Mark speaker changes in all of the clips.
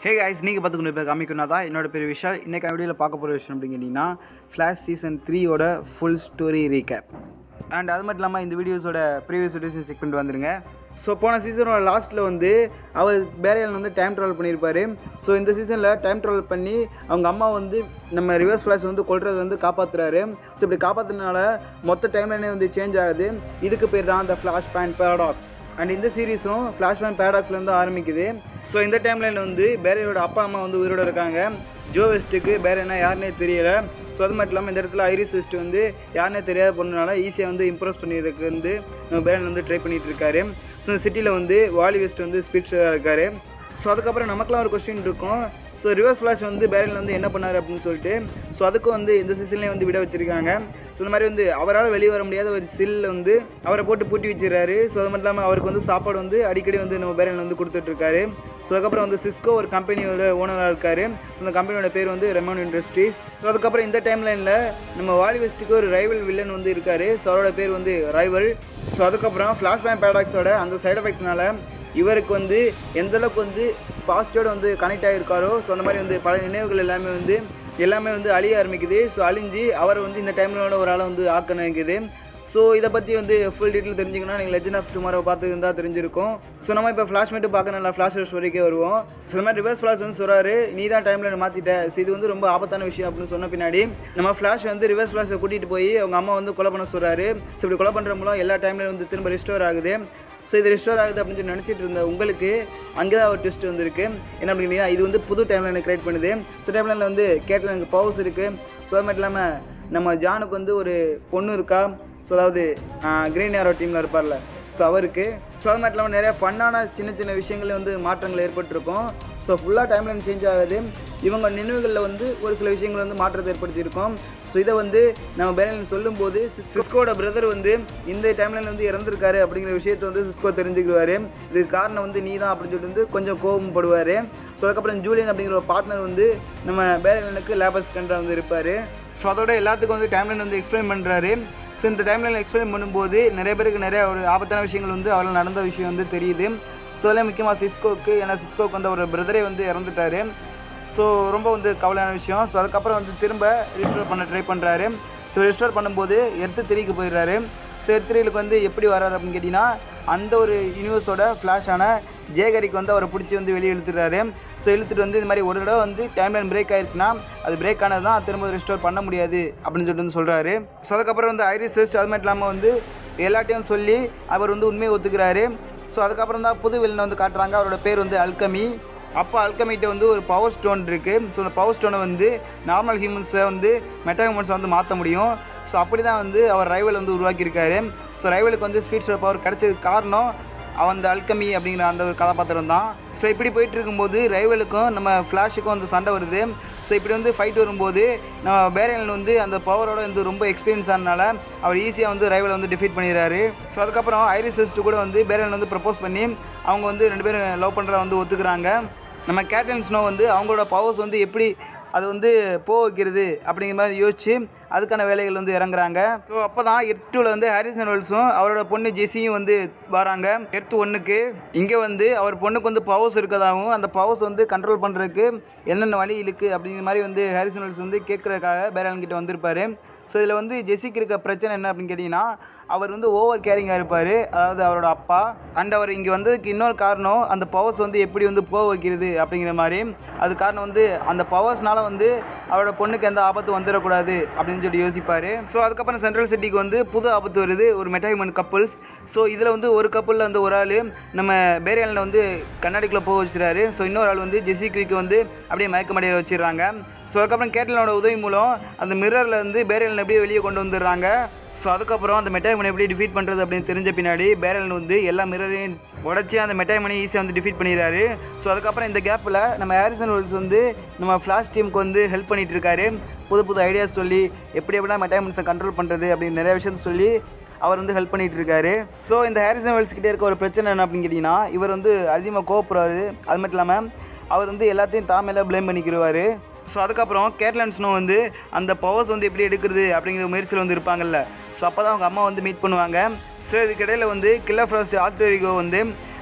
Speaker 1: ஹே guys நீங்கள் பார்த்துக்கணும் இப்போ காமிக்கணும்னா தான் என்னோட பெரிய விஷயம் இன்றைக்கி வீடியோவில் பார்க்க போகிற விஷயம் அப்படின்னு கேட்டிங்கன்னா ஃப்ளாஷ் சீசன் த்ரீயோட ஃபுல் ஸ்டோரி ரீகேப் அண்ட் அது மட்டும் இல்லாமல் இந்த வீடியோஸோட ப்ரீவியஸ் வீடியோஸை செக் பண்ணிட்டு வந்துருங்க ஸோ போன சீசனோட லாஸ்ட்டில் வந்து அவர் பேரியல் வந்து டைம் ட்ராவல் பண்ணியிருப்பாரு ஸோ இந்த சீசனில் டைம் ட்ராவல் பண்ணி அவங்க அம்மா வந்து நம்ம ரிவர்ஸ் ஃப்ளாஷ் வந்து கொள்றது வந்து காப்பாற்றுறாரு ஸோ இப்படி காப்பாற்றுனால மொத்த டைம்லைனே வந்து சேஞ்ச் ஆகுது இதுக்கு பேர் தான் அந்த ஃப்ளாஷ் பேண்ட் பேரடாக்ஸ் அண்ட் இந்த சீரிஸும் ஃப்ளாஷ்மேன் பேரடாக்ஸ்லேருந்து ஆரம்பிக்குது ஸோ இந்த டைம்லைனில் வந்து பேரையோட அப்பா அம்மா வந்து உயிரோட இருக்காங்க ஜோ வெஸ்ட்டுக்கு பேர் என்ன யாருனே தெரியல ஸோ அது மட்டும் இல்லாமல் இந்த இடத்துல ஐரிஸ் வெஸ்ட் வந்து யாருனே தெரியாத பொண்ணுனால ஈஸியாக வந்து இம்ப்ரெஸ் பண்ணிடுறதுக்கு வந்து நம்ம பேரன் வந்து ட்ரை பண்ணிட்டு இருக்காரு ஸோ இந்த சிட்டியில் வந்து வாலி வெஸ்ட் வந்து ஸ்பீட்ஸாக இருக்காரு ஸோ அதுக்கப்புறம் நமக்குலாம் ஒரு கொஸ்டின் இருக்கும் ஸோ ரிவர்ஸ் ஃப்ளாஷ் வந்து பேரல் வந்து என்ன பண்ணார் அப்படின்னு சொல்லிட்டு ஸோ அதுக்கும் வந்து இந்த சீசன்லேயே வந்து விட வச்சிருக்காங்க ஸோ இந்த மாதிரி வந்து அவரால் வெளியே வர முடியாத ஒரு சில்ல வந்து அவரை போட்டு பூட்டி வச்சிடறாரு ஸோ அது மட்டும் இல்லாமல் அவருக்கு வந்து சாப்பாடு வந்து அடிக்கடி வந்து நம்ம பேரல் வந்து கொடுத்துட்ருக்காரு ஸோ அதுக்கப்புறம் வந்து சிஸ்கோ ஒரு கம்பெனியோட ஓனராக இருக்காரு ஸோ அந்த கம்பெனியோட பேர் வந்து ரெமோன் இண்டஸ்ட்ரீஸ் ஸோ அதுக்கப்புறம் இந்த டைம்லைனில் நம்ம வாலி வெஸ்ட்டுக்கு ஒரு ரைவல் வில்லன் வந்து இருக்காரு ஸோ அவரோட பேர் வந்து ரைவல் ஸோ அதுக்கப்புறம் ஃப்ளாஷ் பேன் பேடாக்ஸோட அந்த சைடு எஃபெக்ட்ஸ்னால இவருக்கு வந்து எந்த அளவுக்கு வந்து பாசிட்டிவோட வந்து கனெக்ட் ஆகிருக்காரோ ஸோ அந்த மாதிரி வந்து பல நினைவுகள் எல்லாமே வந்து எல்லாமே வந்து அழிய ஆரம்பிக்குது ஸோ அழிஞ்சு அவர் வந்து இந்த டைம்லோட ஒரு ஆளை வந்து ஆக்க நினைக்குது ஸோ இதை பற்றி வந்து ஃபுல் டீட்டெயில் தெரிஞ்சுக்கணும் நீங்கள் லெஜன் ஆஃப் டுமாரோ பார்த்து இருந்தால் தெரிஞ்சிருக்கும் ஸோ நம்ம இப்போ ஃப்ளாஷ் மட்டும் பார்க்க நல்லா ஃப்ளாஷ் ஸ்டோரிக்கே வருவோம் ஸோ இந்த மாதிரி ரிவர்ஸ் ஃப்ளாஷ் வந்து சொல்கிறாரு நீ தான் டைமில் மாற்றிட்ட ஸோ இது வந்து ரொம்ப ஆபத்தான விஷயம் அப்படின்னு சொன்ன பின்னாடி நம்ம ஃப்ளாஷ் வந்து ரிவர்ஸ் ஃப்ளாஷை கூட்டிகிட்டு போய் அவங்க அம்மா வந்து கொலை பண்ண சொல்கிறாரு ஸோ இப்படி கொலை பண்ணுற மூலம் எல்லா டைம்லையும் வந்து திரும்ப ரிஸ்டோர் ஆகுது ஸோ இது ரெஸ்டோர் ஆகுது அப்படின்னு சொல்லி நினச்சிட்டு இருந்த உங்களுக்கு அங்கே தான் ஒரு ட்விஸ்ட் வந்திருக்கு என்ன அப்படின்னா இது வந்து புது டைம்லைனை கிரியேட் பண்ணுது ஸோ டைம்லைனில் வந்து கேட்டில் எனக்கு பவர்ஸ் இருக்குது ஸோ அது மட்டும் இல்லாமல் நம்ம ஜானுக்கு வந்து ஒரு பொண்ணு இருக்கா ஸோ அதாவது க்ரீன் ஏரோ டீமில் இருப்பார்ல ஸோ அவருக்கு ஸோ அது மட்டும் இல்லாமல் நிறைய ஃபன்னான சின்ன சின்ன விஷயங்கள் வந்து மாற்றங்கள் ஏற்பட்டிருக்கும் ஸோ ஃபுல்லாக டைம்லைன் சேஞ்ச் ஆகுது இவங்க நினைவுகளில் வந்து ஒரு சில விஷயங்கள் வந்து மாற்றத்தை ஏற்படுத்தியிருக்கோம் ஸோ இதை வந்து நம்ம பேரன் சொல்லும்போது சிஸ்கோட பிரதர் வந்து இந்த டைம்லைன் வந்து இறந்துருக்காரு அப்படிங்கிற விஷயத்தை வந்து சிஸ்கோ தெரிஞ்சுக்குவார் இதுக்கு காரணம் வந்து நீ தான் அப்படின்னு சொல்லிட்டு வந்து கொஞ்சம் கோபப்படுவார் ஸோ அதுக்கப்புறம் ஜூலியன் அப்படிங்கிற ஒரு பார்ட்னர் வந்து நம்ம பேரனுக்கு லேபர்ஸ் கண்டா வந்து இருப்பார் ஸோ அதோட எல்லாத்துக்கும் வந்து டைம்லைன் வந்து எக்ஸ்பிளைன் பண்ணுறாரு ஸோ இந்த டைம்லைன் எக்ஸ்பிளைன் பண்ணும்போது நிறைய பேருக்கு நிறைய ஒரு ஆபத்தான விஷயங்கள் வந்து அவரால் நடந்த விஷயம் வந்து தெரியுது ஸோ அதில் முக்கியமாக சிஸ்கோக்கு ஏன்னா சிஸ்கோக்கு வந்து அவர் பிரதரே வந்து இறந்துட்டார் ஸோ ரொம்ப வந்து கவலையான விஷயம் ஸோ அதுக்கப்புறம் வந்து திரும்ப ரிஸ்டோர் பண்ண ட்ரை பண்ணுறாரு ஸோ ரிஸ்டோர் பண்ணும்போது எர்த்து திரிக்கு போயிடுறாரு ஸோ எர்த்திரிகளுக்கு வந்து எப்படி வர்றாரு அப்படின்னு கேட்டிங்கன்னா அந்த ஒரு யூனிவர்ஸோட ஃப்ளாஷான ஜேகரிக்கு வந்து அவரை பிடிச்சி வந்து வெளியே இழுத்துறாரு ஸோ இழுத்துட்டு வந்து இந்த மாதிரி ஒரு தடவை வந்து டைம்லைன் பிரேக் ஆயிடுச்சுன்னா அது பிரேக் ஆனது தான் திரும்ப ரிஸ்டோர் பண்ண முடியாது அப்படின்னு சொல்லிட்டு வந்து சொல்கிறாரு ஸோ அதுக்கப்புறம் வந்து ஐரிஸ் அது மட்டும் இல்லாமல் வந்து எல்லாட்டையும் சொல்லி அவர் வந்து உண்மையை ஒத்துக்கிறாரு ஸோ அதுக்கப்புறம் தான் புது வில்லனை வந்து காட்டுறாங்க அவரோட பேர் வந்து அல்கமி அப்போ அல்கமிட்ட வந்து ஒரு பவர் ஸ்டோன் இருக்குது ஸோ அந்த பவர் ஸ்டோனை வந்து நார்மல் ஹியூமன்ஸை வந்து மெட்டா ஹியூமன்ஸை வந்து மாற்ற முடியும் ஸோ அப்படி தான் வந்து அவர் ரைவல் வந்து உருவாக்கியிருக்காரு ஸோ ரைவலுக்கு வந்து ஸ்பீட் பவர் கிடைச்சதுக்கு காரணம் அவன் அந்த அல்கமி அப்படிங்கிற அந்த ஒரு கதாபாத்திரம் தான் ஸோ இப்படி போயிட்டு இருக்கும்போது ரைவலுக்கும் நம்ம ஃப்ளாஷுக்கும் வந்து சண்டை வருது ஸோ இப்படி வந்து ஃபைட் வரும்போது நம்ம பேரியன் வந்து அந்த பவரோட வந்து ரொம்ப எக்ஸ்பீரியன்ஸ் ஆனனால அவர் ஈஸியாக வந்து ரைவலை வந்து டிஃபீட் பண்ணிடுறாரு ஸோ அதுக்கப்புறம் ஐரிஸ் வெஸ்ட் கூட வந்து பேரியன் வந்து ப்ரப்போஸ் பண்ணி அவங்க வந்து ரெண்டு பேரும் லவ் பண்ணுறத வந்து ஒத்துக்கிறாங்க நம்ம கேட்டன் ஸ்னோ வந்து அவங்களோட பவர்ஸ் வந்து எப்படி அது வந்து போக வைக்கிறது அப்படிங்கிற மாதிரி யோசிச்சு அதுக்கான வேலைகள் வந்து இறங்குறாங்க ஸோ அப்போ தான் எர்த் டூவில் வந்து ஹாரிசன் வெல்ஸும் அவரோட பொண்ணு ஜெஸியும் வந்து வராங்க எர்த் ஒன்றுக்கு இங்கே வந்து அவர் பொண்ணுக்கு வந்து பவர்ஸ் இருக்கதாகவும் அந்த பவர்ஸ் வந்து கண்ட்ரோல் பண்ணுறதுக்கு என்னென்ன வழி இருக்குது அப்படிங்கிற மாதிரி வந்து ஹாரிசன் வெல்ஸ் வந்து கேட்குறதுக்காக பேரன் கிட்ட வந்திருப்பாரு ஸோ இதில் வந்து ஜெஸிக்கு இருக்க பிரச்சனை என்ன அப்படின்னு கேட்டிங்கன்னா அவர் வந்து ஓவர் கேரிங்காக இருப்பார் அதாவது அவரோட அப்பா அண்ட் அவர் இங்கே வந்ததுக்கு இன்னொரு காரணம் அந்த பவர்ஸ் வந்து எப்படி வந்து போக வைக்கிறது அப்படிங்கிற மாதிரி அது காரணம் வந்து அந்த பவர்ஸ்னால வந்து அவரோட பொண்ணுக்கு எந்த ஆபத்தும் வந்துடக்கூடாது அப்படின்னு சொல்லி யோசிப்பார் ஸோ அதுக்கப்புறம் சென்ட்ரல் சிட்டிக்கு வந்து புது ஆபத்து வருது ஒரு மெட்டாஹியூமன் கப்புள்ஸ் ஸோ இதில் வந்து ஒரு கப்பலில் வந்து ஒரு ஆள் நம்ம பேரியலில் வந்து கண்ணாடிக்குள்ளே போக வச்சுறாரு ஸோ இன்னொரு ஆள் வந்து ஜெஸி குவிக்கு வந்து அப்படியே மயக்கமடையில் வச்சிடுறாங்க ஸோ அதுக்கப்புறம் கேட்டலனோட உதவி மூலம் அந்த மிரரில் வந்து பேரியல் எப்படியே வெளியே கொண்டு வந்துடுறாங்க ஸோ அதுக்கப்புறம் அந்த மெட்டாய்மனை எப்படி டிஃபீட் பண்ணுறது அப்படின்னு தெரிஞ்ச பின்னாடி பேரல் வந்து எல்லா மிரரையும் உடச்சி அந்த மெட்டாய்மனை ஈஸியாக வந்து டிஃபீட் பண்ணிடுறாரு ஸோ அதுக்கப்புறம் இந்த கேப்பில் நம்ம ஹாரிசன் வெல்ஸ் வந்து நம்ம ஃப்ளாஷ் டீமுக்கு வந்து ஹெல்ப் பண்ணிட்டு இருக்காரு புது புது ஐடியாஸ் சொல்லி எப்படி எப்படின்னா மெட்டாய்மன்ஸை கண்ட்ரோல் பண்ணுறது அப்படின்னு நிறைய விஷயம் சொல்லி அவர் வந்து ஹெல்ப் பண்ணிட்டு இருக்காரு ஸோ இந்த ஹாரிசன் வெல்ஸ் கிட்டே இருக்க ஒரு பிரச்சனை என்ன அப்படின்னு கேட்டிங்கன்னா இவர் வந்து அதிகமாக கோவப்படுறாரு அது மட்டும் இல்லாமல் அவர் வந்து எல்லாத்தையும் தாமேல ப்ளேம் பண்ணிக்கிடுவார் ஸோ அதுக்கப்புறம் கேட்லாண்ட் ஸ்னோ வந்து அந்த பவர்ஸ் வந்து எப்படி எடுக்கிறது அப்படிங்கிற முயற்சியில் வந்து இருப்பாங்கல்ல ஸோ அப்போ தான் அவங்க அம்மா வந்து மீட் பண்ணுவாங்க ஸோ இதுக்கிடையில் வந்து கில்லர் ஃப்ராஸ்ட் ஆல்டரிகோ வந்து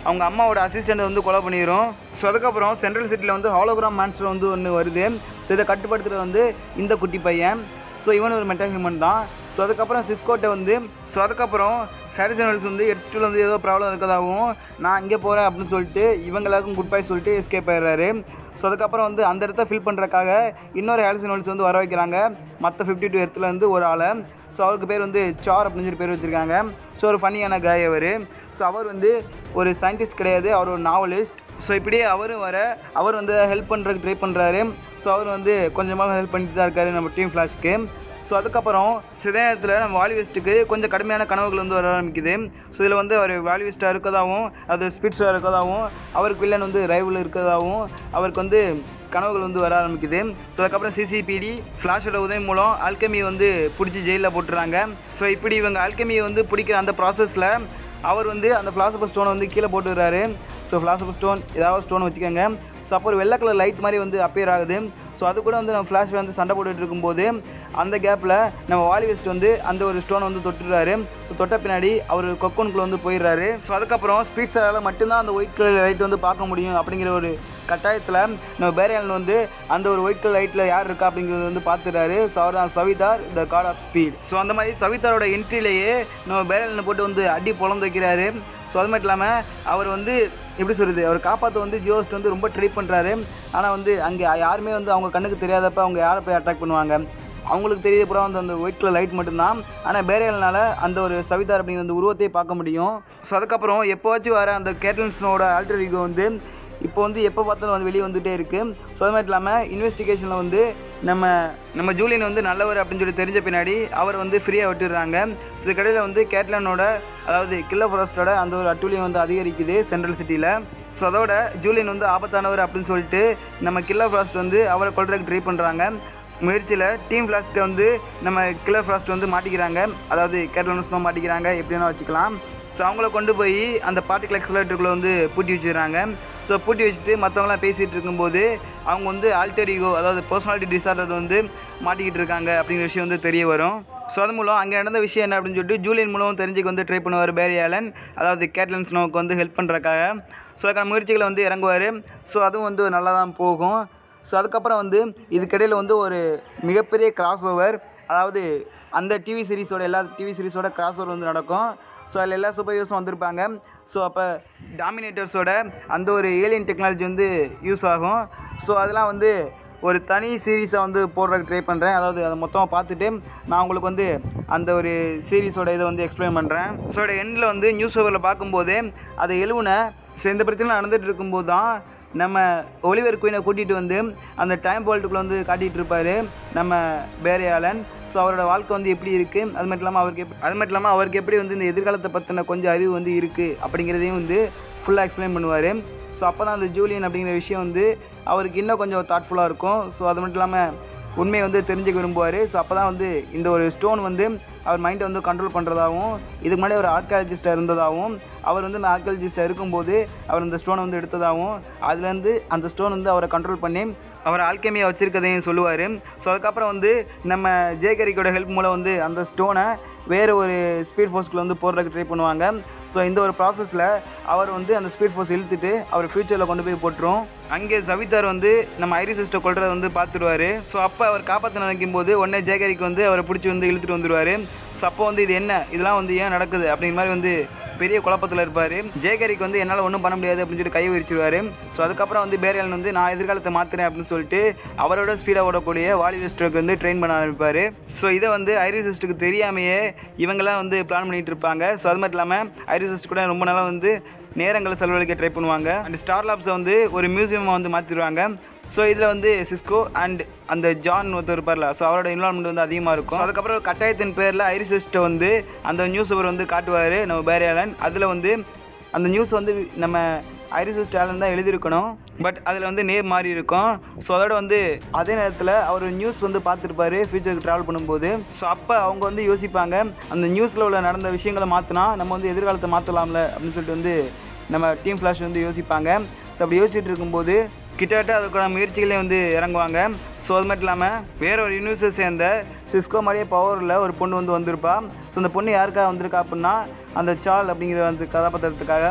Speaker 1: அவங்க அம்மாவோட அசிஸ்டண்ட் வந்து கொலை பண்ணிடும் ஸோ அதுக்கப்புறம் சென்ட்ரல் சிட்டியில் வந்து ஹாலோகிராம் மான்ஸ்டர் வந்து ஒன்று வருது ஸோ இதை கட்டுப்படுத்துறது வந்து இந்த குட்டி பையன் ஸோ இவன் ஒரு மென்டல் ஹியூமன் தான் ஸோ அதுக்கப்புறம் சிஸ்கோட்டை வந்து ஸோ அதுக்கப்புறம் ஹாரிசன் வெல்ஸ் வந்து எடுத்துட்டு வந்து ஏதோ ப்ராப்ளம் இருக்கதாகவும் நான் இங்கே போகிறேன் அப்படின்னு சொல்லிட்டு இவங்க எல்லாருக்கும் குட் பை சொல்லிட்டு எஸ்கேப் ஆயிடுறாரு ஸோ அதுக்கப்புறம் வந்து அந்த இடத்த ஃபில் பண்ணுறக்காக இன்னொரு ஹாரிசன் வெல்ஸ் வந்து வர வைக்கிறாங்க மற்ற ஃபிஃப்டி டூ இடத்துல இருந்து ஒரு ஆளை ஸோ அவருக்கு பேர் வந்து சார் அப்படின்னு சொல்லி பேர் வச்சுருக்காங்க ஸோ ஒரு ஃபன்னியான காய் அவர் ஸோ அவர் வந்து ஒரு சயின்டிஸ்ட் கிடையாது அவர் ஒரு நாவலிஸ்ட் ஸோ இப்படியே அவரும் வர அவர் வந்து ஹெல்ப் பண்ணுறதுக்கு ட்ரை பண்ணுறாரு ஸோ அவர் வந்து கொஞ்சமாக ஹெல்ப் பண்ணிட்டு தான் இருக்காரு நம்ம டீம் ஃப்ளாஷ்க்கு ஸோ அதுக்கப்புறம் சில நேரத்தில் நம்ம வாலிவெஸ்ட்டுக்கு கொஞ்சம் கடுமையான கனவுகள் வந்து வர ஆரம்பிக்குது ஸோ இதில் வந்து அவர் வாலிவெஸ்ட்டாக இருக்கதாகவும் அது ஸ்பீட்ஸாக இருக்கதாகவும் அவருக்கு வில்லன் வந்து ரைவில் இருக்கதாகவும் அவருக்கு வந்து கனவுகள் வந்து வர ஆரம்பிக்குது ஸோ அதுக்கப்புறம் சிசிபிடி ஃப்ளாஷோட உதவி மூலம் ஆல்கமி வந்து பிடிச்சி ஜெயிலில் போட்டுறாங்க ஸோ இப்படி இவங்க ஆல்கமியை வந்து பிடிக்கிற அந்த ப்ராசஸில் அவர் வந்து அந்த ஃப்ளாசபர் ஸ்டோனை வந்து கீழே போட்டுறாரு ஸோ ஃப்ளாசபர் ஸ்டோன் ஏதாவது ஸ்டோன் வச்சுக்கோங்க ஸோ அப்போ ஒரு வெள்ளை கலர் லைட் மாதிரி வந்து அப்பியர் ஆகுது ஸோ அது கூட வந்து நம்ம ஃப்ளாஷ் வந்து சண்டை போட்டுட்டு இருக்கும்போது அந்த கேப்பில் நம்ம வாலிவெஸ்ட் வந்து அந்த ஒரு ஸ்டோனை வந்து தொட்டுறாரு ஸோ தொட்ட பின்னாடி அவர் கொக்கோனுக்குள்ள வந்து போயிடுறாரு ஸோ அதுக்கப்புறம் ஸ்பீட்ஸரால் மட்டும்தான் அந்த ஒயிட் கலர் லைட் வந்து பார்க்க முடியும் அப்படிங்கிற ஒரு கட்டாயத்தில் நம்ம பேரியன் வந்து அந்த ஒரு ஒயிட் கலர் லைட்டில் யார் இருக்கா அப்படிங்கிறது வந்து பார்த்துறாரு ஸோ அவர் தான் Savitar the god of speed so அந்த மாதிரி சவிதாரோட என்ட்ரிலேயே நம்ம பேரியனை போட்டு வந்து அடி பொழந்து வைக்கிறாரு ஸோ அது மட்டும் இல்லாமல் அவர் வந்து எப்படி சொல்கிறது அவர் காப்பாற்ற வந்து ஜியோஸ்ட் வந்து ரொம்ப ட்ரை பண்ணுறாரு ஆனால் வந்து அங்கே யாருமே வந்து அவங்க கண்ணுக்கு தெரியாதப்ப அவங்க யாரை போய் அட்டாக் பண்ணுவாங்க அவங்களுக்கு தெரிய பூரா வந்து அந்த ஒயிட் கலர் லைட் மட்டும்தான் ஆனால் பேரியல்னால அந்த ஒரு சவிதார் அப்படிங்கிற அந்த உருவத்தையே பார்க்க முடியும் ஸோ அதுக்கப்புறம் எப்போவாச்சும் வர அந்த கேட்டன்ஸ்னோட ஆல்டர் ஈகோ வந்து இப்போ வந்து எப்போ பார்த்தாலும் வந்து வெளியே வந்துகிட்டே இருக்குது ஸோ அது மாதிரி இல்லாமல் இன்வெஸ்டிகேஷனில் வந்து நம்ம நம்ம ஜூலியன் வந்து நல்லவர் அப்படின்னு சொல்லி தெரிஞ்ச பின்னாடி அவர் வந்து ஃப்ரீயாக விட்டுடுறாங்க ஸோ இதுக்கடையில் வந்து கேட்லானோட அதாவது கில்லர் ஃபாரஸ்ட்டோட அந்த ஒரு அட்டூழியம் வந்து அதிகரிக்குது சென்ட்ரல் சிட்டியில் ஸோ அதோட ஜூலியன் வந்து ஆபத்தானவர் அப்படின்னு சொல்லிட்டு நம்ம கில்லர் ஃபாரஸ்ட் வந்து அவரை கொள்றதுக்கு ட்ரை பண்ணுறாங்க முயற்சியில் டீம் ஃப்ளாஸ்ட்டை வந்து நம்ம கில்லர் ஃப்ளாஸ்ட் வந்து மாட்டிக்கிறாங்க அதாவது கேட்லானஸ்னோ மாட்டிக்கிறாங்க எப்படின்னா வச்சுக்கலாம் ஸோ அவங்கள கொண்டு போய் அந்த பார்ட்டிகல் எக்ஸலேட்டருக்குள்ளே வந்து பூட்டி வச்சுக்கிறாங்க ஸோ பூட்டி வச்சுட்டு மற்றவங்களாம் பேசிகிட்டு இருக்கும்போது அவங்க வந்து ஆல்டர் ஈகோ அதாவது பர்சனாலிட்டி டிசார்டர் வந்து மாட்டிக்கிட்டு இருக்காங்க அப்படிங்கிற விஷயம் வந்து தெரிய வரும் ஸோ அது மூலம் அங்கே நடந்த விஷயம் என்ன அப்படின்னு சொல்லிட்டு ஜூலியன் மூலம் தெரிஞ்சுக்க வந்து ட்ரை பண்ணுவார் பேரி ஆலன் அதாவது கேட்லன்ஸ் நோவுக்கு வந்து ஹெல்ப் பண்ணுறக்காக ஸோ அதுக்கான முயற்சிகளை வந்து இறங்குவார் ஸோ அதுவும் வந்து நல்லா தான் போகும் ஸோ அதுக்கப்புறம் வந்து இதுக்கிடையில் வந்து ஒரு மிகப்பெரிய கிராஸ் ஓவர் அதாவது அந்த டிவி சீரிஸோட எல்லா டிவி சீரிஸோட கிராஸ் ஓவர் வந்து நடக்கும் ஸோ அதில் எல்லா சூப்பர் ஹீரோஸும் வந்திருப்பாங்க ஸோ அப்போ டாமினேட்டர்ஸோட அந்த ஒரு ஏலியன் டெக்னாலஜி வந்து யூஸ் ஆகும் ஸோ அதெல்லாம் வந்து ஒரு தனி சீரீஸை வந்து போடுறதுக்கு ட்ரை பண்ணுறேன் அதாவது அதை மொத்தமாக பார்த்துட்டு நான் உங்களுக்கு வந்து அந்த ஒரு சீரீஸோட இதை வந்து எக்ஸ்பிளைன் பண்ணுறேன் ஸோ எண்டில் வந்து நியூஸ் பேப்பரில் பார்க்கும்போது அதை எழுவுன ஸோ இந்த பிரச்சனை நடந்துகிட்டு இருக்கும்போது தான் நம்ம ஒலிவர் குயினை கூட்டிகிட்டு வந்து அந்த டைம் பால்ட்டுக்குள்ளே வந்து காட்டிகிட்டு இருப்பார் நம்ம பேரையாளன் ஸோ அவரோட வாழ்க்கை வந்து எப்படி இருக்குது அது மட்டும் இல்லாமல் அவருக்கு எப்படி அது மட்டும் இல்லாமல் அவருக்கு எப்படி வந்து இந்த எதிர்காலத்தை பற்றின கொஞ்சம் அறிவு வந்து இருக்குது அப்படிங்கிறதையும் வந்து ஃபுல்லாக எக்ஸ்பிளைன் பண்ணுவார் ஸோ அப்போ தான் அந்த ஜூலியன் அப்படிங்கிற விஷயம் வந்து அவருக்கு இன்னும் கொஞ்சம் தாட்ஃபுல்லாக இருக்கும் ஸோ அது மட்டும் இல்லாமல் உண்மையை வந்து தெரிஞ்சுக்க விரும்புவார் ஸோ அப்போ தான் வந்து இந்த ஒரு ஸ்டோன் வந்து அவர் மைண்டை வந்து கண்ட்ரோல் பண்ணுறதாகவும் இதுக்கு முன்னாடி ஒரு ஆர்காலஜிஸ்ட்டாக இருந்ததாகவும் அவர் வந்து அந்த ஆர்காலஜிஸ்ட்டாக இருக்கும்போது அவர் அந்த ஸ்டோனை வந்து எடுத்ததாகவும் அதுலேருந்து அந்த ஸ்டோன் வந்து அவரை கண்ட்ரோல் பண்ணி அவர் ஆல்கெமியை வச்சுருக்கதையும் சொல்லுவார் ஸோ அதுக்கப்புறம் வந்து நம்ம ஜேகரிக்கோட ஹெல்ப் மூலம் வந்து அந்த ஸ்டோனை வேறு ஒரு ஸ்பீட் ஃபோர்ஸ்க்குள்ள வந்து போடுறதுக்கு ட்ரை பண்ணுவாங்க ஸோ இந்த ஒரு ப்ராசஸில் அவர் வந்து அந்த ஸ்பீட் ஃபோர்ஸ் இழுத்துட்டு அவர் ஃப்யூச்சரில் கொண்டு போய் போட்டுரும் அங்கே ஜவிதார் வந்து நம்ம ஐரிசிஸ்ட்டை கொள்றதை வந்து பார்த்துருவாரு ஸோ அப்போ அவர் காப்பாற்ற நினைக்கும் போது உடனே ஜேகரிக்கு வந்து அவரை பிடிச்சி வந்து இழுத்துட்டு வந்துடுவார் ஸோ அப்போ வந்து இது என்ன இதெல்லாம் வந்து ஏன் நடக்குது அப்படிங்கிற மாதிரி வந்து பெரிய குழப்பத்தில் இருப்பார் ஜெயகரிக்கு வந்து என்னால் ஒன்றும் பண்ண முடியாது அப்படின்னு சொல்லி கை விரிச்சிருவார் ஸோ அதுக்கப்புறம் வந்து பேரியல் வந்து நான் எதிர்காலத்தை மாற்றுறேன் அப்படின்னு சொல்லிட்டு அவரோட ஸ்பீடாக ஓடக்கூடிய வாலிவெஸ்டருக்கு வந்து ட்ரெயின் பண்ண ஆரம்பிப்பார் ஸோ இதை வந்து ஐரிசிஸ்ட்டுக்கு தெரியாமையே இவங்கெல்லாம் வந்து பிளான் பண்ணிகிட்டு இருப்பாங்க ஸோ அது மட்டும் இல்லாமல் ஐரிசிஸ்ட் கூட ரொம்ப நாளாக வந்து நேரங்களை செலவழிக்க ட்ரை பண்ணுவாங்க அண்ட் ஸ்டார் லாப்ஸை வந்து ஒரு மியூசியமாக வந்து மாற்றிடுவாங்க ஸோ இதில் வந்து சிஸ்கோ அண்ட் அந்த ஜான் ஒருத்தர் இருப்பார்ல ஸோ அவரோட இன்வால்மெண்ட் வந்து அதிகமாக இருக்கும் அதுக்கப்புறம் கட்டாயத்தின் பேரில் ஐரிசிஸ்ட்டை வந்து அந்த நியூஸ் அவர் வந்து காட்டுவார் நம்ம பேரியாலன் அதில் வந்து அந்த நியூஸ் வந்து நம்ம ஐரிசிஸ் டேலன் தான் எழுதியிருக்கணும் பட் அதில் வந்து நேர் மாறி இருக்கும் ஸோ அதோட வந்து அதே நேரத்தில் அவர் நியூஸ் வந்து பார்த்துருப்பாரு ஃபியூச்சருக்கு ட்ராவல் பண்ணும்போது ஸோ அப்போ அவங்க வந்து யோசிப்பாங்க அந்த நியூஸில் உள்ள நடந்த விஷயங்களை மாற்றினா நம்ம வந்து எதிர்காலத்தை மாற்றலாம்ல அப்படின்னு சொல்லிட்டு வந்து நம்ம டீம் ஃப்ளாஷ் வந்து யோசிப்பாங்க ஸோ அப்படி யோசிச்சுட்டு இருக்கும்போது கிட்டத்தட்ட அதுக்கான முயற்சிகளே வந்து இறங்குவாங்க ஸோ அது மட்டும் இல்லாமல் வேற ஒரு யூனிவர்ஸை சேர்ந்த சிஸ்கோ மாதிரியே பவரில் ஒரு பொண்ணு வந்து வந்திருப்பா ஸோ அந்த பொண்ணு யாருக்காக வந்திருக்கா அப்படின்னா அந்த சால் அப்படிங்கிற அந்த கதாபாத்திரத்துக்காக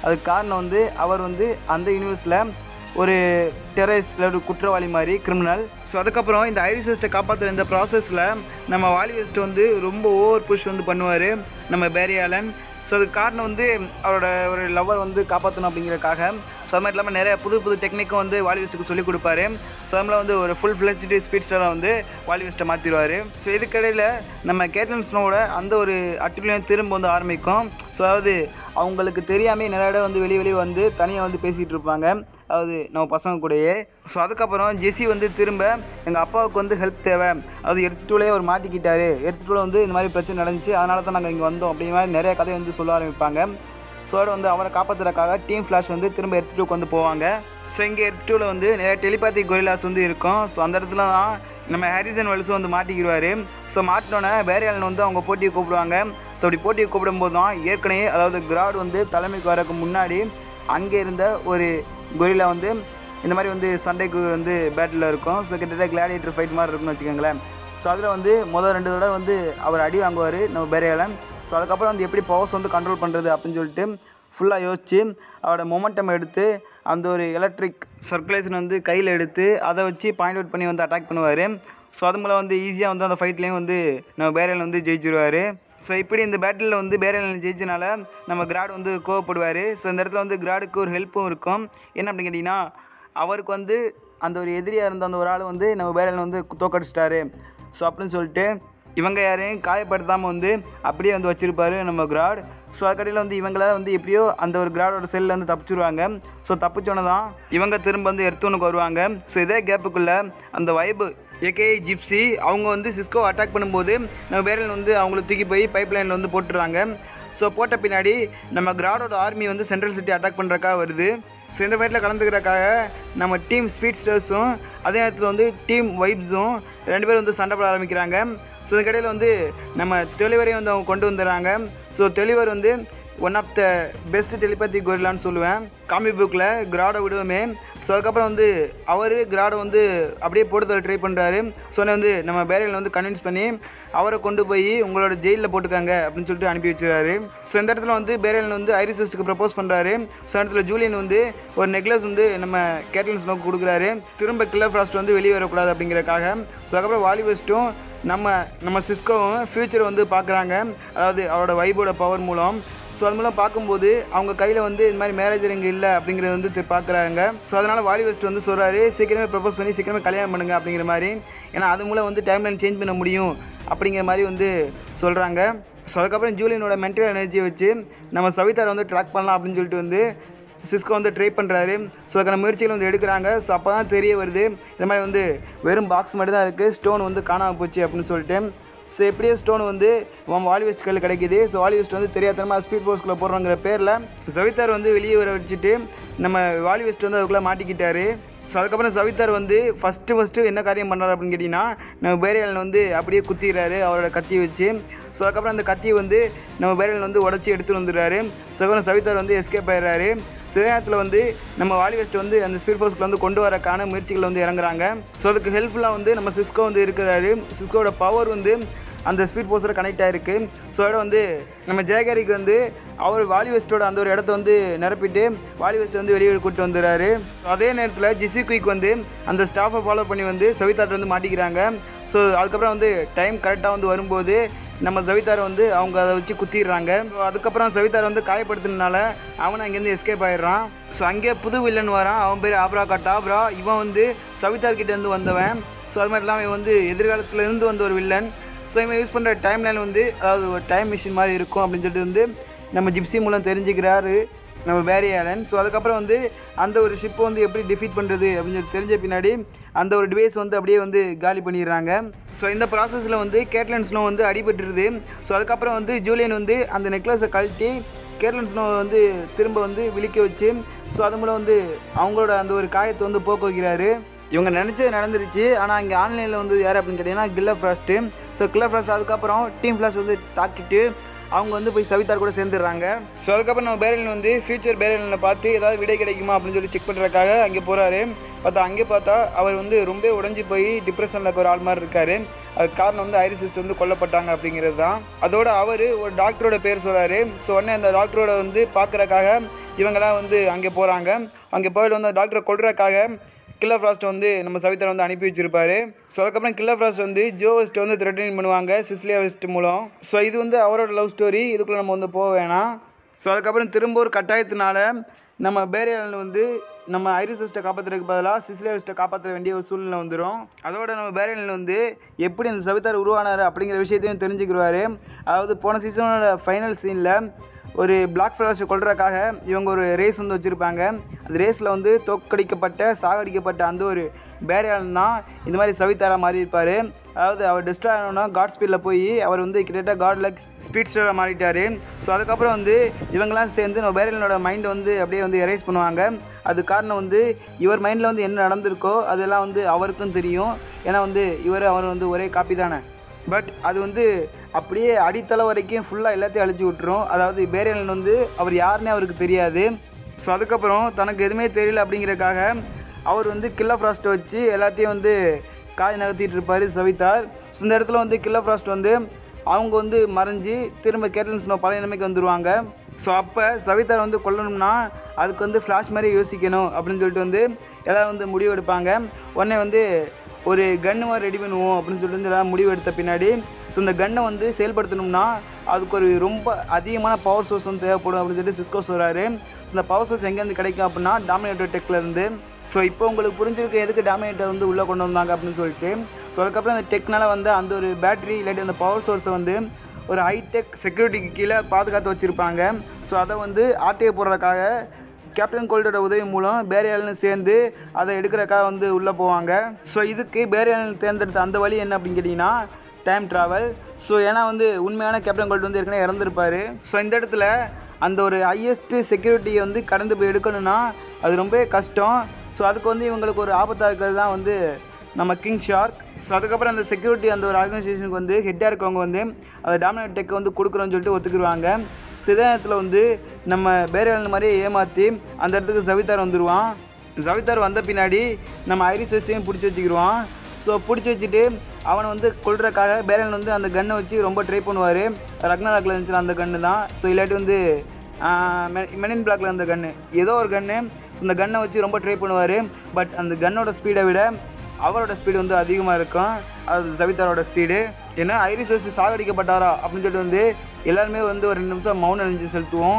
Speaker 1: அதுக்கு காரணம் வந்து அவர் வந்து அந்த யூனிவர்ஸில் ஒரு டெரரிஸ்ட் ஒரு குற்றவாளி மாதிரி கிரிமினல் ஸோ அதுக்கப்புறம் இந்த ஐரிசஸ்ட்டை காப்பாற்றுற இந்த ப்ராசஸில் நம்ம வாலிவெஸ்ட் வந்து ரொம்ப ஓவர் புஷ் வந்து பண்ணுவார் நம்ம பேரியாலன் ஸோ அதுக்கு காரணம் வந்து அவரோட ஒரு லவ்வர் வந்து காப்பாற்றணும் அப்படிங்கிறக்காக ஸோ அது மாதிரி இல்லாமல் நிறைய புது புது டெக்னிக்கும் வந்து வாலிவெஸ்ட்டுக்கு சொல்லிக் கொடுப்பாரு ஸோ அதில் வந்து ஒரு ஃபுல் ஃப்ளெக்சிட்டி ஸ்பீட் ஸ்டாராக வந்து வாலிவெஸ்ட்டை மாற்றிடுவார் ஸோ இதுக்கிடையில் நம்ம கேட்டன் ஸ்னோவோட அந்த ஒரு அட்டுலையும் திரும்ப வந்து ஆரம்பிக்கும் ஸோ அதாவது அவங்களுக்கு தெரியாமல் நிறைய இடம் வந்து வெளியே வெளியே வந்து தனியாக வந்து பேசிகிட்டு இருப்பாங்க அதாவது நம்ம பசங்க கூடயே ஸோ அதுக்கப்புறம் ஜெஸி வந்து திரும்ப எங்கள் அப்பாவுக்கு வந்து ஹெல்ப் தேவை அது எடுத்துட்டூலே அவர் மாட்டிக்கிட்டாரு எடுத்துட்டூல வந்து இந்த மாதிரி பிரச்சனை நடந்துச்சு அதனால தான் நாங்கள் இங்கே வந்தோம் அப்படிங்கிற மாதிரி நிறைய கதையை வந்து சொல்ல ஆரம்பிப்பாங்க ஸோ அதோட வந்து அவரை காப்பாற்றுறதுக்காக டீம் ஃப்ளாஷ் வந்து திரும்ப எடுத்துட்டு வந்து போவாங்க ஸோ இங்கே எடுத்துட்டூவில் வந்து நிறைய டெலிபாத்தி கொரிலாஸ் வந்து இருக்கும் ஸோ அந்த இடத்துல தான் நம்ம ஹாரிசன் வெல்ஸும் வந்து மாட்டிக்கிடுவார் ஸோ மாட்டினோன்னே பேரியாலன் வந்து அவங்க போட்டியை கூப்பிடுவாங்க ஸோ அப்படி போட்டியை கூப்பிடும்போது தான் ஏற்கனவே அதாவது கிராட் வந்து தலைமைக்கு வரக்கு முன்னாடி அங்கே இருந்த ஒரு கொரிலா வந்து இந்த மாதிரி வந்து சண்டைக்கு வந்து பேட்டில் இருக்கும் ஸோ கிட்டத்தட்ட கிளாடியேட்டர் ஃபைட் மாதிரி இருக்கும்னு வச்சுக்கோங்களேன் ஸோ அதில் வந்து முதல் ரெண்டு தடவை வந்து அவர் அடி வாங்குவார் நம்ம பேரியாலன் ஸோ அதுக்கப்புறம் வந்து எப்படி பவர்ஸ் வந்து கண்ட்ரோல் பண்ணுறது அப்படின்னு சொல்லிட்டு ஃபுல்லாக யோசித்து அவரோட மொமெண்டம் எடுத்து அந்த ஒரு எலக்ட்ரிக் சர்க்குலேஷன் வந்து கையில் எடுத்து அதை வச்சு பாயிண்ட் அவுட் பண்ணி வந்து அட்டாக் பண்ணுவார் ஸோ அது மூலம் வந்து ஈஸியாக வந்து அந்த ஃபைட்லேயும் வந்து நம்ம பேரியல் வந்து ஜெயிச்சிருவார் ஸோ இப்படி இந்த பேட்டிலில் வந்து பேரியல் ஜெயிச்சனால நம்ம கிராட் வந்து கோவப்படுவார் ஸோ இந்த இடத்துல வந்து கிராடுக்கு ஒரு ஹெல்ப்பும் இருக்கும் என்ன அப்படின்னு கேட்டிங்கன்னா அவருக்கு வந்து அந்த ஒரு எதிரியாக இருந்த அந்த ஒரு ஆள் வந்து நம்ம பேரியல் வந்து தோக்கடிச்சிட்டாரு ஸோ அப்படின்னு சொல்லிட்டு இவங்க யாரையும் காயப்படுத்தாமல் வந்து அப்படியே வந்து வச்சுருப்பாரு நம்ம கிராட் ஸோ அதுக்கடையில் வந்து இவங்களால வந்து எப்படியோ அந்த ஒரு கிராடோட செல்லில் வந்து தப்பிச்சிருவாங்க ஸோ தப்பிச்சோன்னே தான் இவங்க திரும்ப வந்து எர்த்தூனுக்கு வருவாங்க ஸோ இதே கேப்புக்குள்ளே அந்த வைபு ஏகே ஜிப்சி அவங்க வந்து சிஸ்கோ அட்டாக் பண்ணும்போது நம்ம பேரல் வந்து அவங்கள தூக்கி போய் பைப் லைனில் வந்து போட்டுருவாங்க ஸோ போட்ட பின்னாடி நம்ம கிராடோட ஆர்மி வந்து சென்ட்ரல் சிட்டி அட்டாக் பண்ணுறக்காக வருது ஸோ இந்த ஃபைட்டில் கலந்துக்கிறக்காக நம்ம டீம் ஸ்பீட் ஸ்டர்ஸும் அதே நேரத்தில் வந்து டீம் வைப்ஸும் ரெண்டு பேரும் வந்து சண்டை போட ஆரம்பிக்கிறாங்க ஸோ இதுக்கடையில் வந்து நம்ம தெளிவரையும் வந்து அவங்க கொண்டு வந்துடுறாங்க ஸோ தெளிவர் வந்து one of the best telepathy கொரிலான்னு சொல்லுவேன் காமிக் புக்கில் கிராடை விடுவோமே ஸோ அதுக்கப்புறம் வந்து அவர் கிராடை வந்து அப்படியே போட்டு ட்ரை பண்ணுறாரு ஸோ வந்து நம்ம பேரியல் வந்து கன்வின்ஸ் பண்ணி அவரை கொண்டு போய் உங்களோட ஜெயிலில் போட்டுக்காங்க அப்படின்னு சொல்லிட்டு அனுப்பி வச்சுறாரு ஸோ இந்த இடத்துல வந்து பேரியல் வந்து ஐரிசஸ்க்கு ப்ரப்போஸ் பண்ணுறாரு ஸோ இடத்துல ஜூலியன் வந்து ஒரு நெக்லஸ் வந்து நம்ம கேட்லின்ஸ் நோக்கு கொடுக்குறாரு திரும்ப கில்லர் ஃப்ராஸ்ட் வந்து வெளியே வரக்கூடாது அப்படிங்கிறக்காக ஸோ அதுக்கப்புறம் வாலிவெஸ்ட்டும் நம்ம நம்ம சிஸ்கோவும் ஃப்யூச்சர் வந்து பார்க்குறாங்க அதாவது அவரோட வைபோட பவர் மூலம் ஸோ அது மூலம் பார்க்கும்போது அவங்க கையில் வந்து இந்த மாதிரி மேரேஜ் இங்கே இல்லை அப்படிங்கிறத வந்து தெ- பார்க்குறாங்க ஸோ அதனால் வாலிவெஸ்ட் வந்து சொல்கிறாரு சீக்கிரமே ப்ரப்போஸ் பண்ணி சீக்கிரமே கல்யாணம் பண்ணுங்க அப்படிங்கிற மாதிரி ஏன்னா அது மூலம் வந்து டைம் லைன் சேஞ்ச் பண்ண முடியும் அப்படிங்கிற மாதிரி வந்து சொல்கிறாங்க ஸோ அதுக்கப்புறம் ஜூலியனோட மென்டல் எனர்ஜியை வச்சு நம்ம சவிதாரை வந்து ட்ராக் பண்ணலாம் அப்படின்னு சொல்லிட்டு வந்து சிஸ்கோ வந்து ட்ரை பண்ணுறாரு ஸோ அதுக்கான முயற்சிகள் வந்து எடுக்கிறாங்க ஸோ அப்போ தான் தெரிய வருது இந்த மாதிரி வந்து வெறும் பாக்ஸ் மட்டும் தான் இருக்குது ஸ்டோன் வந்து காணாமல் போச்சு அப்படின்னு சொல்லிட்டு ஸோ எப்படியோ ஸ்டோன் வந்து உன் வாலிவெஸ்ட் கையில் கிடைக்குது ஸோ வாலிவெஸ்ட் வந்து தெரியாதனமாக ஸ்பீட் போஸ்ட்டில் போடுறோங்கிற பேரில் சவிதார் வந்து வெளியே வர வச்சுட்டு நம்ம வாலிவெஸ்ட் வந்து அதுக்குள்ளே மாட்டிக்கிட்டாரு ஸோ அதுக்கப்புறம் சவிதார் வந்து ஃபஸ்ட்டு ஃபஸ்ட்டு என்ன காரியம் பண்ணுறாரு அப்படின்னு கேட்டிங்கன்னா நம்ம பேரியல் வந்து அப்படியே குத்திடுறாரு அவரோட கத்தி வச்சு ஸோ அதுக்கப்புறம் அந்த கத்தியை வந்து நம்ம பேரியல் வந்து உடச்சி எடுத்துட்டு வந்துடுறாரு ஸோ அதுக்கப்புறம் சவிதார் வந்து எஸ்கேப் ஆயிடுறாரு சில நேரத்தில் வந்து நம்ம வாலிவெஸ்ட் வந்து அந்த ஸ்பீட் ஃபோர்ஸ்க்கு வந்து கொண்டு வரக்கான முயற்சிகள் வந்து இறங்குறாங்க ஸோ அதுக்கு ஹெல்ப்ஃபுல்லாக வந்து நம்ம சிஸ்கோ வந்து இருக்கிறாரு சிஸ்கோட பவர் வந்து அந்த ஸ்பீட் போஸ்டர் கனெக்ட் ஆகிருக்கு ஸோ அதோட வந்து நம்ம ஜெயகாரிக்கு வந்து அவர் வாலிவெஸ்ட்டோட அந்த ஒரு இடத்த வந்து நிரப்பிட்டு வாலிவெஸ்ட் வந்து வெளியே கூப்பிட்டு வந்துடுறாரு So அதே நேரத்தில் ஜிசி குயிக் வந்து அந்த ஸ்டாஃபை ஃபாலோ பண்ணி வந்து சவிதாட்ட வந்து மாட்டிக்கிறாங்க ஸோ அதுக்கப்புறம் வந்து டைம் கரெக்டாக வந்து வரும்போது நம்ம சவிதாரை வந்து அவங்க அதை வச்சு குத்திடுறாங்க ஸோ அதுக்கப்புறம் சவிதாரை வந்து காயப்படுத்தினால அவன் அங்கேருந்து எஸ்கேப் ஆயிடுறான் ஸோ அங்கேயே புது வில்லன் வரான் அவன் பேர் ஆப்ரா கட்டாப்ரா இவன் வந்து சவிதார் கிட்ட இருந்து வந்தவன் ஸோ அது மாதிரி இல்லாமல் இவன் வந்து எதிர்காலத்துல இருந்து வந்த ஒரு வில்லன் ஸோ இவன் யூஸ் பண்ணுற டைம் லைன் வந்து அதாவது ஒரு டைம் மிஷின் மாதிரி இருக்கும் அப்படின்னு சொல்லிட்டு வந்து நம்ம ஜிப்சி மூலம் தெரிஞ்சுக்கிறாரு நம்ம பேரி ஆலன் ஸோ அதுக்கப்புறம் வந்து அந்த ஒரு ஷிப்பை வந்து எப்படி டிஃபீட் பண்ணுறது அப்படின்னு சொல்லி தெரிஞ்ச பின்னாடி அந்த ஒரு டிவைஸ் வந்து அப்படியே வந்து காலி பண்ணிடுறாங்க ஸோ இந்த ப்ராசஸில் வந்து கேட்லன் ஸ்னோ வந்து அடிபட்டுருது ஸோ அதுக்கப்புறம் வந்து ஜூலியன் வந்து அந்த நெக்லஸை கழட்டி கேட்லன் ஸ்னோ வந்து திரும்ப வந்து விழிக்க வச்சு ஸோ அது மூலம் வந்து அவங்களோட அந்த ஒரு காயத்தை வந்து போக்க வைக்கிறாரு இவங்க நினச்சது நடந்துருச்சு ஆனால் இங்கே ஆன்லைனில் வந்து யார் அப்படின்னு கேட்டிங்கன்னா Killer Frost so Killer Frost அதுக்கப்புறம் டீம் ஃப்ளாஷ் வந்து தாக்கிட்டு அவங்க வந்து போய் சவிதார் கூட சேர்ந்துடுறாங்க ஸோ அதுக்கப்புறம் நம்ம பேரலின் வந்து ஃபியூச்சர் பேரலினை பார்த்து ஏதாவது விடை கிடைக்குமா அப்படின்னு சொல்லி செக் பண்ணுறதுக்காக அங்கே போகிறாரு பார்த்தா அங்கே பார்த்தா அவர் வந்து ரொம்ப உடஞ்சி போய் டிப்ரெஷனில் இருக்க ஒரு ஆள் மாதிரி இருக்காரு அதுக்கு காரணம் வந்து ஐரிசிஸ் வந்து கொல்லப்பட்டாங்க அப்படிங்கிறது தான் அதோட அவர் ஒரு டாக்டரோட பேர் சொல்கிறாரு ஸோ உடனே அந்த டாக்டரோட வந்து பார்க்குறக்காக இவங்கெல்லாம் வந்து அங்கே போகிறாங்க அங்கே போயிட்டு வந்து டாக்டரை கொள்றதுக்காக கில்லர் ஃப்ராஸ்ட் வந்து நம்ம சவிதா வந்து அனுப்பி வச்சிருப்பாரு ஸோ அதுக்கப்புறம் கில்லர் ஃப்ராஸ்ட் வந்து ஜோ வெஸ்ட் வந்து த்ரெட்னிங் பண்ணுவாங்க சிஸ்லியா வெஸ்ட் மூலம் ஸோ இது வந்து அவரோட லவ் ஸ்டோரி இதுக்குள்ளே நம்ம வந்து போக வேணாம் ஸோ அதுக்கப்புறம் திரும்ப ஒரு கட்டாயத்தினால நம்ம பேரியல் வந்து நம்ம ஐரிஸ் வெஸ்ட்டை காப்பாற்றுறதுக்கு பதிலாக சிஸ்லியா வெஸ்ட்டை காப்பாற்ற வேண்டிய ஒரு சூழ்நிலை வந்துடும் அதோட நம்ம பேரியல் வந்து எப்படி அந்த சவிதார் உருவானார் அப்படிங்கிற விஷயத்தையும் தெரிஞ்சுக்கிடுவார் அதாவது போன சீசனோட ஃபைனல் சீனில் ஒரு பிளாக் ஃப்ளாஷை கொள்றதுக்காக இவங்க ஒரு ரேஸ் வந்து வச்சுருப்பாங்க அந்த ரேஸில் வந்து தோக்கடிக்கப்பட்ட சாகடிக்கப்பட்ட அந்த ஒரு பேரியால் தான் இந்த மாதிரி சவிதாரா மாறி இருப்பார் அதாவது அவர் டிஸ்ட்ராய் ஆனோன்னா காட் ஸ்பீடில் போய் அவர் வந்து கிட்டத்தட்ட காட் லைக் ஸ்பீட் ஸ்டோராக மாறிட்டார் ஸோ அதுக்கப்புறம் வந்து இவங்கெல்லாம் சேர்ந்து நம்ம பேரியலோட மைண்டை வந்து அப்படியே வந்து எரேஸ் பண்ணுவாங்க அது காரணம் வந்து இவர் மைண்டில் வந்து என்ன நடந்திருக்கோ அதெல்லாம் வந்து அவருக்கும் தெரியும் ஏன்னா வந்து இவர் அவர் வந்து ஒரே காப்பி தானே பட் அது வந்து அப்படியே அடித்தளம் வரைக்கும் ஃபுல்லாக எல்லாத்தையும் அழிச்சு விட்டுரும் அதாவது பேரியலன் வந்து அவர் யாருன்னே அவருக்கு தெரியாது ஸோ அதுக்கப்புறம் தனக்கு எதுவுமே தெரியல அப்படிங்கிறக்காக அவர் வந்து கில்லர் ஃப்ராஸ்ட்டை வச்சு எல்லாத்தையும் வந்து காய் நகர்த்திட்டு இருப்பார் சவிதார் ஸோ இந்த இடத்துல வந்து கில்லர் ஃப்ராஸ்ட் வந்து அவங்க வந்து மறைஞ்சு திரும்ப கேட்டன் ஸ்னோ பழைய நிலைமைக்கு வந்துடுவாங்க ஸோ அப்போ சவிதார் வந்து கொல்லணும்னா அதுக்கு வந்து ஃப்ளாஷ் மாதிரி யோசிக்கணும் அப்படின்னு சொல்லிட்டு வந்து எல்லாம் வந்து முடிவு எடுப்பாங்க உடனே வந்து ஒரு கன்று மாதிரி ரெடி பண்ணுவோம் அப்படின்னு சொல்லிட்டு வந்து எல்லாம் முடிவு எடுத்த பின்னாடி ஸோ இந்த கன்னை வந்து செயல்படுத்தணும்னா அதுக்கு ஒரு ரொம்ப அதிகமான பவர் சோர்ஸ் வந்து தேவைப்படும் அப்படின்னு சொல்லிட்டு சிஸ்கோ சொல்கிறாரு ஸோ இந்த பவர் சோர்ஸ் எங்கேருந்து கிடைக்கும் அப்படின்னா டாமினேட்டர் டெக்லேருந்து ஸோ இப்போ உங்களுக்கு புரிஞ்சிருக்கு எதுக்கு டாமினேட்டர் வந்து உள்ளே கொண்டு வந்தாங்க அப்படின்னு சொல்லிட்டு ஸோ அதுக்கப்புறம் அந்த டெக்னால் வந்து அந்த ஒரு பேட்டரி இல்லாட்டி அந்த பவர் சோர்ஸை வந்து ஒரு ஹைடெக் செக்யூரிட்டிக்கு கீழே பாதுகாத்து வச்சுருப்பாங்க ஸோ அதை வந்து ஆட்டையை போடுறதுக்காக கேப்டன் கோல்டோட உதவி மூலம் பேரியாலன்னு சேர்ந்து அதை எடுக்கிறக்காக வந்து உள்ளே போவாங்க ஸோ இதுக்கு பேரியாலன் தேர்ந்தெடுத்த அந்த வழி என்ன அப்படின்னு கேட்டிங்கன்னா டைம் ட்ராவல் ஸோ ஏன்னா வந்து உண்மையான கேப்டன் கோல்ட் வந்து ஏற்கனவே இறந்துருப்பார் ஸோ இந்த இடத்துல அந்த ஒரு ஹையஸ்ட்டு செக்யூரிட்டியை வந்து கடந்து போய் எடுக்கணும்னா அது ரொம்பவே கஷ்டம் ஸோ அதுக்கு வந்து இவங்களுக்கு ஒரு ஆபத்தாக இருக்கிறது தான் வந்து நம்ம கிங் ஷார்க் ஸோ அதுக்கப்புறம் அந்த செக்யூரிட்டி அந்த ஒரு ஆர்கனைசேஷனுக்கு வந்து ஹெட்டாக இருக்கவங்க வந்து அந்த டாமினேட் டெக்கை வந்து கொடுக்குறோன்னு சொல்லிட்டு ஒத்துக்குருவாங்க ஸோ இதே நேரத்தில் வந்து நம்ம பேரல் மாதிரியே ஏமாற்றி அந்த இடத்துக்கு ஜவிதார் வந்துடுவான் ஜவிதார் வந்த பின்னாடி நம்ம ஐரிஸ் வெஸ்டையும் பிடிச்சி வச்சுக்கிடுவான் ஸோ பிடிச்சி வச்சுட்டு அவனை வந்து கொள்றதுக்காக பேரன் வந்து அந்த கன்னை வச்சு ரொம்ப ட்ரை பண்ணுவார் ரக்னராக்கில் இருந்துச்சு அந்த கன்று தான் ஸோ இல்லாட்டி வந்து மெனின் பிளாக்ல இருந்த கன்று ஏதோ ஒரு கன்று ஸோ இந்த கன்னை வச்சு ரொம்ப ட்ரை பண்ணுவார் பட் அந்த கன்னோட ஸ்பீடை விட அவரோட ஸ்பீடு வந்து அதிகமாக இருக்கும் அது சவிதாரோட ஸ்பீடு ஏன்னா ஐரிஸ் வச்சு சாகடிக்கப்பட்டாரா அப்படின்னு சொல்லிட்டு வந்து எல்லாருமே வந்து ஒரு ரெண்டு நிமிஷம் மௌன நெஞ்சு செலுத்துவோம்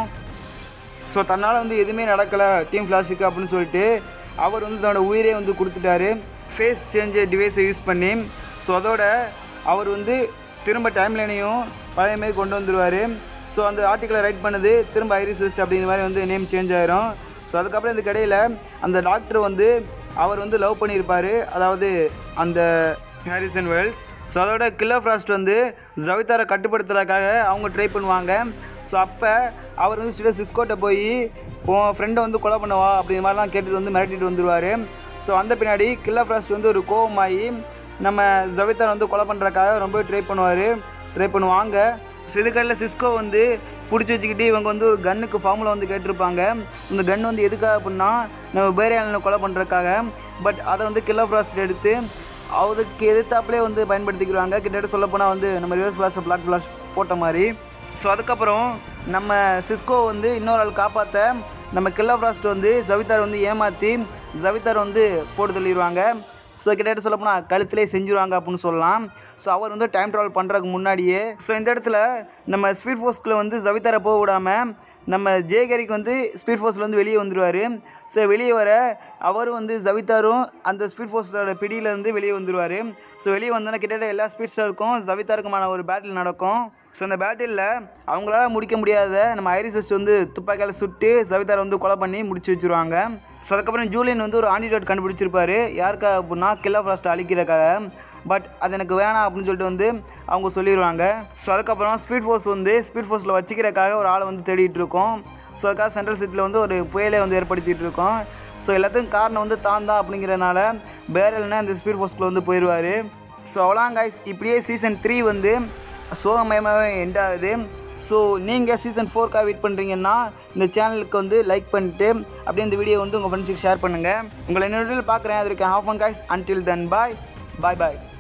Speaker 1: ஸோ தன்னால் வந்து எதுவுமே நடக்கலை டீம் ஃப்ளாஷுக்கு அப்படின்னு சொல்லிட்டு அவர் வந்து தன்னோட உயிரே வந்து கொடுத்துட்டாரு ஃபேஸ் சேஞ்சர் டிவைஸை யூஸ் பண்ணி ஸோ அதோட அவர் வந்து திரும்ப டைம் லைனையும் பழைய மாதிரி கொண்டு வந்துடுவார் ஸோ அந்த ஆர்டிக்கலை ரைட் பண்ணது திரும்ப ஐரிஸ் வெஸ்ட் அப்படிங்கிற மாதிரி வந்து நேம் சேஞ்ச் ஆயிரும் ஸோ அதுக்கப்புறம் இதுக்கு இடையில அந்த டாக்டர் வந்து அவர் வந்து லவ் பண்ணியிருப்பார் அதாவது அந்த ஹாரிசன் வெல்ஸ் ஸோ அதோட கில்லர் ஃப்ராஸ்ட் வந்து ஜவிதாரை கட்டுப்படுத்துறதுக்காக அவங்க ட்ரை பண்ணுவாங்க ஸோ அப்போ அவர் வந்து ஸ்டீடர் சிஸ்கோட்டை போய் உன் ஃப்ரெண்டை வந்து கொலை பண்ணவா அப்படிங்கிற மாதிரிலாம் கேட்டுட்டு வந்து மிரட்டிட்டு வந்துடுவார் ஸோ அந்த பின்னாடி கில்லர் ஃப்ராஸ்ட் வந்து ஒரு கோவமாகி நம்ம ஜவிதாரை வந்து கொலை பண்ணுறதுக்காக ரொம்ப ட்ரை பண்ணுவார் ட்ரை பண்ணுவாங்க ஸோ இதுக்கடையில் சிஸ்கோ வந்து பிடிச்சி வச்சுக்கிட்டு இவங்க வந்து ஒரு கன்னுக்கு ஃபார்முலா வந்து கேட்டிருப்பாங்க இந்த கன் வந்து எதுக்காக அப்படின்னா நம்ம பேரியாளனை கொலை பண்ணுறதுக்காக பட் அதை வந்து கில்லர் ஃப்ராஸ்ட் எடுத்து அதுக்கு எதிர்த்தாப்புலேயே வந்து பயன்படுத்திக்கிறாங்க கிட்டத்தட்ட சொல்ல போனால் வந்து நம்ம ரிவர்ஸ் ஃப்ளாஷை பிளாக் ஃப்ளாஷ் போட்ட மாதிரி ஸோ அதுக்கப்புறம் நம்ம சிஸ்கோ வந்து இன்னொரு ஆள் காப்பாற்ற நம்ம கில்லர் ஃப்ராஸ்ட் வந்து ஜவிதார் வந்து ஏமாற்றி ஜவிதார் வந்து போட்டு தள்ளிடுவாங்க ஸோ கிட்டத்தட்ட சொல்ல போனால் கழுத்திலே செஞ்சுருவாங்க அப்படின்னு சொல்லலாம் ஸோ அவர் வந்து டைம் ட்ராவல் பண்ணுறதுக்கு முன்னாடியே ஸோ இந்த இடத்துல நம்ம ஸ்பீட் ஃபோர்ஸ்க்குள்ளே வந்து ஜவிதாரை போக விடாமல் நம்ம ஜேகரிக்கு வந்து ஸ்பீட் ஃபோர்ஸ்லேருந்து வெளியே வந்துடுவார் ஸோ வெளியே வர அவரும் வந்து ஜவிதாரும் அந்த ஸ்பீட் ஃபோர்ஸோட பிடியிலேருந்து வெளியே வந்துடுவார் ஸோ வெளியே வந்தோன்னா கிட்டத்தட்ட எல்லா ஸ்பீட் ஸ்டாருக்கும் ஜவிதாருக்குமான ஒரு பேட்டில் நடக்கும் ஸோ அந்த பேட்டிலில் அவங்களால முடிக்க முடியாத நம்ம ஐரிசஸ் வந்து துப்பாக்கியால் சுட்டு ஜவிதாரை வந்து கொலை பண்ணி முடிச்சு வச்சுருவாங்க ஸோ அதுக்கப்புறம் ஜூலியன் வந்து ஒரு ஆன்டிடோட் கண்டுபிடிச்சிருப்பாரு யாருக்காக அப்படின்னா கில்லர் ஃப்ராஸ்ட்டை அழிக்கிறதுக்காக பட் அது எனக்கு வேணாம் அப்படின்னு சொல்லிட்டு வந்து அவங்க சொல்லிடுவாங்க ஸோ அதுக்கப்புறம் ஸ்பீட் ஃபோர்ஸ் வந்து ஸ்பீட் ஃபோர்ஸில் வச்சுக்கிறதுக்காக ஒரு ஆளை வந்து தேடிட்டு இருக்கோம் ஸோ அதுக்காக சென்ட்ரல் சிட்டியில் வந்து ஒரு புயலை வந்து ஏற்படுத்திட்டு இருக்கோம் ஸோ எல்லாத்துக்கும் காரணம் வந்து தான் தான் அப்படிங்கிறனால பேரல்னா இந்த ஸ்பீட் ஃபோர்ஸ்க்குள்ள வந்து போயிடுவார் ஸோ அவ்வளோதான் guys இப்படியே சீசன் த்ரீ வந்து சோகமயமாகவே எண்ட் ஆகுது ஸோ நீங்கள் சீசன் ஃபோர்க்காக வெயிட் பண்ணுறீங்கன்னா இந்த சேனலுக்கு வந்து லைக் பண்ணிட்டு அப்படியே இந்த வீடியோ வந்து உங்கள் ஃப்ரெண்ட்ஸுக்கு ஷேர் பண்ணுங்கள் உங்களை இன்னொரு பார்க்குறேன் அதற்கு have fun guys until then bye bye bye